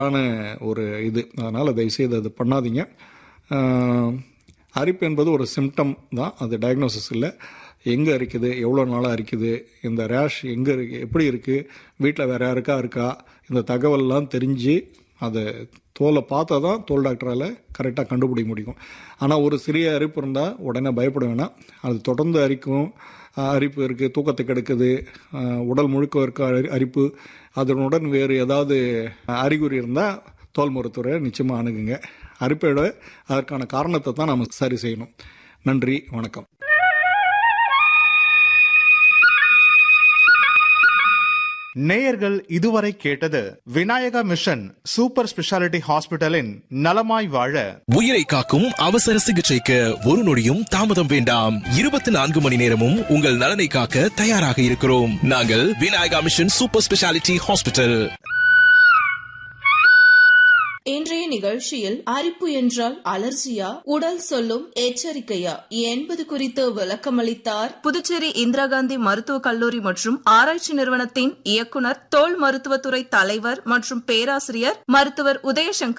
ஆன ஒரு இது அதனால் தயவுசெய்து அது பண்ணாதீங்க ஆஹ், அரிப்பு என்பது ஒரு சிம்டம் தான் அது டயக்னோசிஸ் இல்லை எங்கே அரிக்குது எவ்வளோ நாளாக அரிக்குது இந்த ரேஷ் எங்கே இருக்கு எப்படி இருக்குது வீட்டில் வேறு யாருக்கா இருக்கா இந்த தகவல்லாம் தெரிஞ்சு அதை தோலை பார்த்தா தான் தோல் டாக்டரால் கரெக்டாக கண்டுபிடிக்க முடியும் ஆனால் ஒரு சிறிய அரிப்பு இருந்தால் உடனே பயப்பட வேணாம் அது தொடர்ந்து அரிக்கும் ஆஹ் அரிப்பு இருக்குது தூக்கத்தை கெடுக்குது ஆஹ் உடல் முழுக்க இருக்க அரி- அரிப்பு அதனுடன் வேறு ஏதாவது அறிகுறி இருந்தால் தோல் மருத்துவரை நிச்சயமாக அணுகுங்க அரிப்போட அதற்கான காரணத்தை தான் நம்ம சரி செய்யணும் நன்றி வணக்கம் நேயர்கள் இதுவரை கேட்டது விநாயகா மிஷன் சூப்பர் ஸ்பெஷாலிட்டி ஹாஸ்பிட்டலின் நலமாய் வாழ உயிரை காக்கும் அவசர சிகிச்சைக்கு ஒரு நொடியும் தாமதம் வேண்டாம் இருபத்தி நான்கு மணி நேரமும் உங்கள் நலனை காக்க தயாராக இருக்கிறோம் நாங்கள் Vinayaka mission super speciality hospital இன்றைய நிகழ்ச்சியில் அரிப்பு என்றால் அலர்ஜியா உடல் சொல்லும் எச்சரிக்கையா என்பது குறித்து விளக்கமளித்தார் புதுச்சேரி இந்திரா காந்தி மருத்துவக் கல்லூரி மற்றும் ஆராய்ச்சி நிறுவனத்தின் இயக்குனர் தோல் மருத்துவத்துறை தலைவர் மற்றும் பேராசிரியர் மருத்துவர் உதயசங்கர்